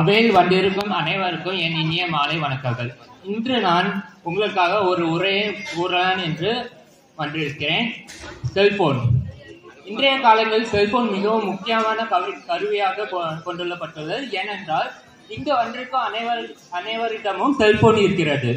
அவையில் வந்திருக்கும் அனைவருக்கும் என் இனிய மாலை வணக்கங்கள் இன்று நான் உங்களுக்காக ஒரு உரையை கூறலாம் என்று வந்திருக்கிறேன் செல்போன் இன்றைய காலங்களில் செல்போன் மிகவும் முக்கியமான கரு கருவியாக கொ- கொண்டுள்ளப்பட்டுள்ளது ஏனென்றால் இங்கு வந்திருக்கும் அனைவர் அனைவரிடமும் செல்போன் இருக்கிறது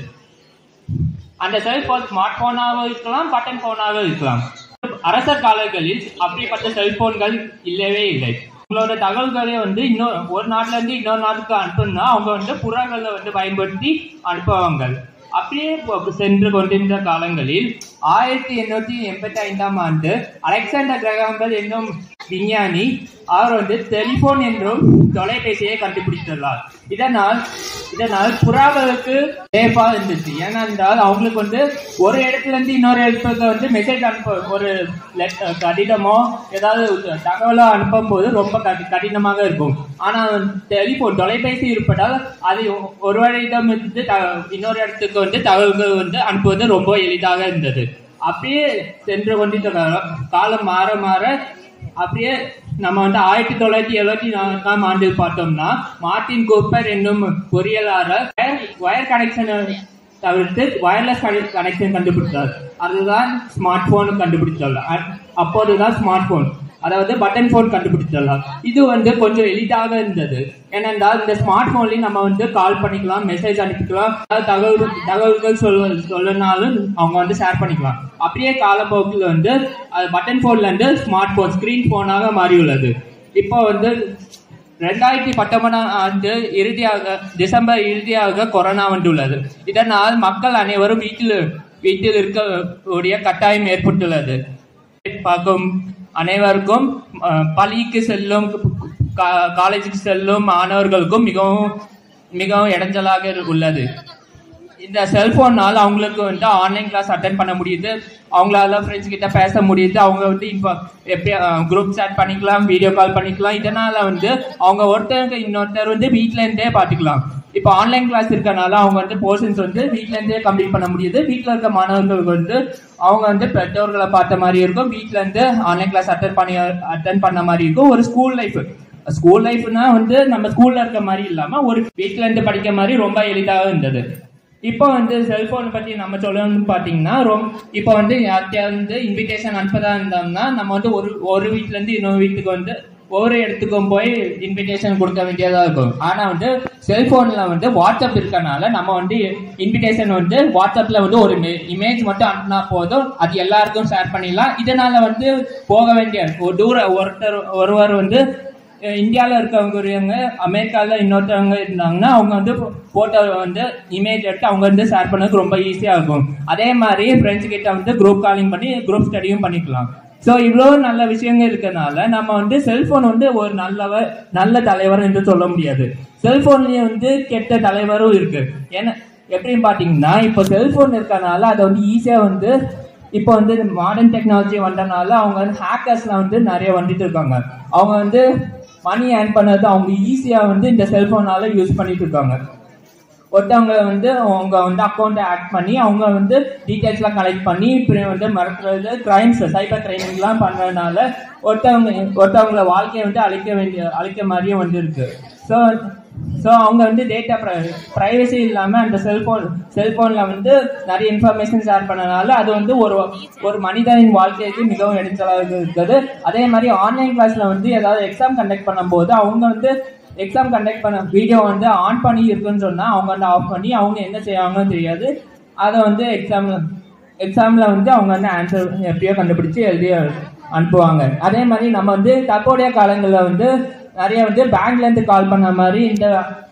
அந்த செல்போன் ஸ்மார்ட் போனாக இருக்கலாம் பட்டன் போனாக இருக்கலாம் அரசர் காலங்களில் அப்படிப்பட்ட செல்போன்கள் இல்லவே இல்லை உங்களோட தகவல்களை வந்து இன்னொரு ஒரு நாட்டுல இருந்து இன்னொரு நாட்டுக்கு அனுப்பணும்னா அவங்க வந்து புறாக்களை வந்து பயன்படுத்தி அனுப்புவாங்க அப்படியே போ- சென்று கொண்டிருந்த காலங்களில் ஆயிரத்தி எண்ணூத்தி எண்பத்தி ஐந்தாம் ஆண்டு அலெக்சாண்டர் கிரகாம்பல் என்னும் விஞ்ஞானி அவர் வந்து டெலிபோன் என்றும் தொலைபேசியை கண்டுபிடித்துள்ளார் இதனால் இதனால் புறாக்களுக்கு சேஃபா இருந்துச்சு ஏனென்றால் அவங்களுக்கு வந்து ஒரு இடத்துல இருந்து இன்னொரு இடத்துக்கு வந்து மெசேஜ் அனுப்ப ஒரு letter- கடிதமோ ஏதாவது தகவலோ அனுப்பும் போது ரொம்ப கடி- கடினமாக இருக்கும் ஆனால் டெலிபோன் தொலைபேசி இருப்பதால் அது ஒரு இடமிருந்து இருந்து த- இன்னொரு இடத்துக்கு வந்து தகவல்கள் வந்து அனுப்புவது ரொம்ப எளிதாக இருந்தது அப்படியே சென்று கொண்டிருந்த காலம் காலம் மாற மாற அப்படியே நம்ம வந்து ஆயிரத்தி தொள்ளாயிரத்தி எழுபத்தி நான்காம் ஆண்டு பார்த்தோம்னா மார்டின் கூப்பர் என்னும் பொறியியலாளர் வயர் கனெக்ஷன் தவிர்த்து வயர்லெஸ் கனெக்ஷன் கண்டுபிடித்தார் அதுதான் ஸ்மார்ட் போன் கண்டுபிடித்தார் அ- அப்போதுதான் ஸ்மார்ட் போன் அதாவது பட்டன் போன் கண்டுபிடித்தார் இது வந்து கொஞ்சம் எளிதாக இருந்தது ஏனென்றால் இந்த ஸ்மார்ட் போன்லயும் நம்ம வந்து கால் பண்ணிக்கலாம் மெசேஜ் அனுப்பிக்கலாம் அதாவது தகவல் தகவல்கள் சொல்ல சொல்லனாலும் அவங்க வந்து ஷேர் பண்ணிக்கலாம் அப்படியே காலப்போக்கில் வந்து அது பட்டன் போன்ல இருந்து ஸ்மார்ட் போன் ஸ்கிரீன் போனாக மாறியுள்ளது இப்போ வந்து ரெண்டாயிரத்தி பத்தொன்பதாம் ஆண்டு இறுதியாக டிசம்பர் இறுதியாக கொரோனா வந்துள்ளது இதனால் மக்கள் அனைவரும் வீட்டில் வீட்டில் இருக்கக்கூடிய கட்டாயம் ஏற்பட்டுள்ளது பார்க்கும் அனைவருக்கும் அஹ், பள்ளிக்கு செல்லும் கா- காலேஜுக்கு செல்லும் மாணவர்களுக்கும் மிகவும் மிகவும் இடைஞ்சலாக உள்ளது இந்த செல்போனால் அவங்களுக்கு வந்து ஆன்லைன் கிளாஸ் அட்டன் பண்ண முடியுது அவங்களால ஃப்ரெண்ட்ஸ் கிட்ட பேச முடியுது அவங்க வந்து இப்போ எப்படி குரூப் சேட் பண்ணிக்கலாம் வீடியோ கால் பண்ணிக்கலாம் இதனால வந்து அவங்க ஒருத்தருக்கு இன்னொருத்தர் வந்து வீட்ல இருந்தே பார்த்துக்கலாம் இப்போ ஆன்லைன் கிளாஸ் இருக்கனால அவங்க வந்து போர்ஷன்ஸ் வந்து வீட்ல இருந்தே கம்ப்ளீட் பண்ண முடியுது வீட்ல இருக்க மாணவர்களுக்கு வந்து அவங்க வந்து பெற்றோர்களை பார்த்த மாதிரி இருக்கும் வீட்ல இருந்து ஆன்லைன் கிளாஸ் அட்டன் பண்ணி அட்டன் பண்ண மாதிரி இருக்கும் ஒரு ஸ்கூல் லைஃப் ஸ்கூல் லைஃப்னா வந்து நம்ம ஸ்கூல்ல இருக்க மாதிரி இல்லாம ஒரு வீட்ல இருந்து படிக்க மாதிரி ரொம்ப எளிதாக இருந்தது இப்போ வந்து செல்போன் பத்தி நம்ம சொல்லணும்னு பாத்தீங்கன்னா ரொம்ப இப்போ வந்து யார்கிட்டயா வந்து இன்விடேஷன் அனுப்பதா இருந்தோம்னா நம்ம வந்து ஒரு ஒரு வீட்ல இருந்து இன்னொரு வீட்டுக்கு வந்து ஒவ்வொரு இடத்துக்கும் போய் இன்விடேஷன் கொடுக்க வேண்டியதா இருக்கும் ஆனா வந்து செல்போன்ல வந்து வாட்ஸ்அப் இருக்கனால நம்ம வந்து இன்விடேஷன் வந்து வாட்ஸ்அப்ல வந்து ஒரு இமேஜ் மட்டும் அனுப்புனா போதும் அது எல்லாருக்கும் ஷேர் பண்ணிடலாம் இதனால வந்து போக வேண்டிய ஒரு தூர ஒருத்தர் ஒருவர் வந்து இந்தியாவில் இருக்கவங்க அமெரிக்காவில் இன்னொருத்தவங்க இருந்தாங்கன்னா அவங்க வந்து ஃபோட்டோ வந்து இமேஜ் எடுத்து அவங்க வந்து ஷேர் பண்ணதுக்கு ரொம்ப ஈஸியாக இருக்கும் அதே மாதிரி ஃப்ரெண்ட்ஸ் கிட்ட வந்து குரூப் காலிங் பண்ணி குரூப் ஸ்டடியும் பண்ணிக்கலாம் ஸோ இவ்வளோ நல்ல விஷயங்கள் இருக்கனால நம்ம வந்து செல்போன் வந்து ஒரு நல்லவர் நல்ல தலைவர் என்று சொல்ல முடியாது செல்போன்லயே வந்து கெட்ட தலைவரும் இருக்கு ஏன்னா எப்படின்னு பார்த்தீங்கன்னா இப்போ செல்போன் இருக்கனால அதை வந்து ஈஸியாக வந்து இப்போ வந்து மாடர்ன் டெக்னாலஜி வந்தனால அவங்க வந்து ஹேக்கர்ஸ்லாம் வந்து நிறைய வந்துட்டு இருக்காங்க அவங்க வந்து மணி ஏர்ன் பண்ணது அவங்க ஈஸியா வந்து இந்த செல்போனால யூஸ் பண்ணிட்டு இருக்காங்க ஒருத்தவங்க வந்து அவங்க வந்து அக்கௌண்ட்டை ஆட் பண்ணி அவங்க வந்து டீட்டெயில்ஸ்லாம் கலெக்ட் பண்ணி இப்படி வந்து மறக்கிறது கிரைம்ஸ் சைபர் கிரைம்லாம் பண்றதுனால ஒருத்தவங்க ஒருத்தவங்கள வாழ்க்கையை வந்து அழிக்க வேண்டிய அழிக்க மாதிரியும் வந்து இருக்கு ஸோ ஸோ அவங்க வந்து டேட்டா ப்ரைவசி இல்லாமல் அந்த செல்போன் செல்போனில் வந்து நிறைய இன்ஃபர்மேஷன் ஷேர் பண்ணனால அது வந்து ஒரு ஒரு மனிதனின் வாழ்க்கைக்கு மிகவும் இடைஞ்சலாக இருக்குது அதே மாதிரி ஆன்லைன் கிளாஸில் வந்து ஏதாவது எக்ஸாம் கண்டக்ட் பண்ணும்போது அவங்க வந்து எக்ஸாம் கண்டக்ட் பண்ண வீடியோ வந்து ஆன் பண்ணி இருக்குன்னு சொன்னால் அவங்க வந்து ஆஃப் பண்ணி அவங்க என்ன செய்வாங்கன்னு தெரியாது அதை வந்து எக்ஸாம் எக்ஸாமில் வந்து அவங்க வந்து ஆன்சர் எப்படியோ கண்டுபிடிச்சு எழுதி அனுப்புவாங்க அதே மாதிரி நம்ம வந்து தற்போதைய காலங்களில் வந்து நிறைய வந்து பேங்க்ல இருந்து கால் பண்ண மாதிரி இந்த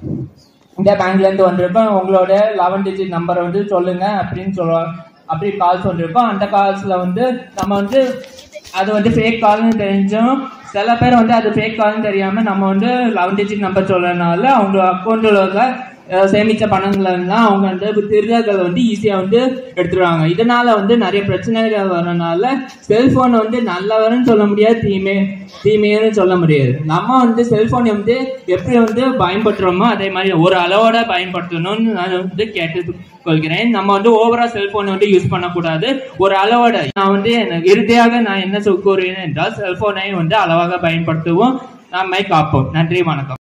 இந்த பேங்க்ல இருந்து வந்திருக்கோம் உங்களோட லெவன் டிஜிட் நம்பரை வந்து சொல்லுங்க அப்படின்னு சொல்லுவாங்க அப்படி கால்ஸ் வந்திருக்கோம் அந்த கால்ஸ்ல வந்து நம்ம வந்து அது வந்து ஃபேக் கால்னு தெரிஞ்சும் சில பேர் வந்து அது ஃபேக் கால்னு தெரியாம நம்ம வந்து லெவன் டிஜிட் நம்பர் சொல்றதுனால அவங்க அக்கௌண்ட்ல உள்ள அஹ், சேமிச்ச பணங்கள்லாம் அவங்க வந்து திருடர்கள் வந்து ஈஸியா வந்து எடுத்துருவாங்க இதனால வந்து நிறைய பிரச்சனைகள் வரனால செல்போன் வந்து நல்லவர்னு சொல்ல முடியாது தீமை தீமைன்னு சொல்ல முடியாது நம்ம வந்து செல்போனை வந்து எப்படி வந்து பயன்படுத்துறோமோ அதே மாதிரி ஒரு அளவோட பயன்படுத்தணும்னு நான் வந்து கேட்டு கொள்கிறேன் நம்ம வந்து ஓவரா செல்போனை வந்து யூஸ் பண்ணக்கூடாது ஒரு அளவோட நான் வந்து எனக்கு இறுதியாக நான் என்ன சொல் கூறுகிறேன் என்றால் செல்போனை வந்து அளவாக பயன்படுத்துவோம் நம்மை காப்போம் நன்றி வணக்கம்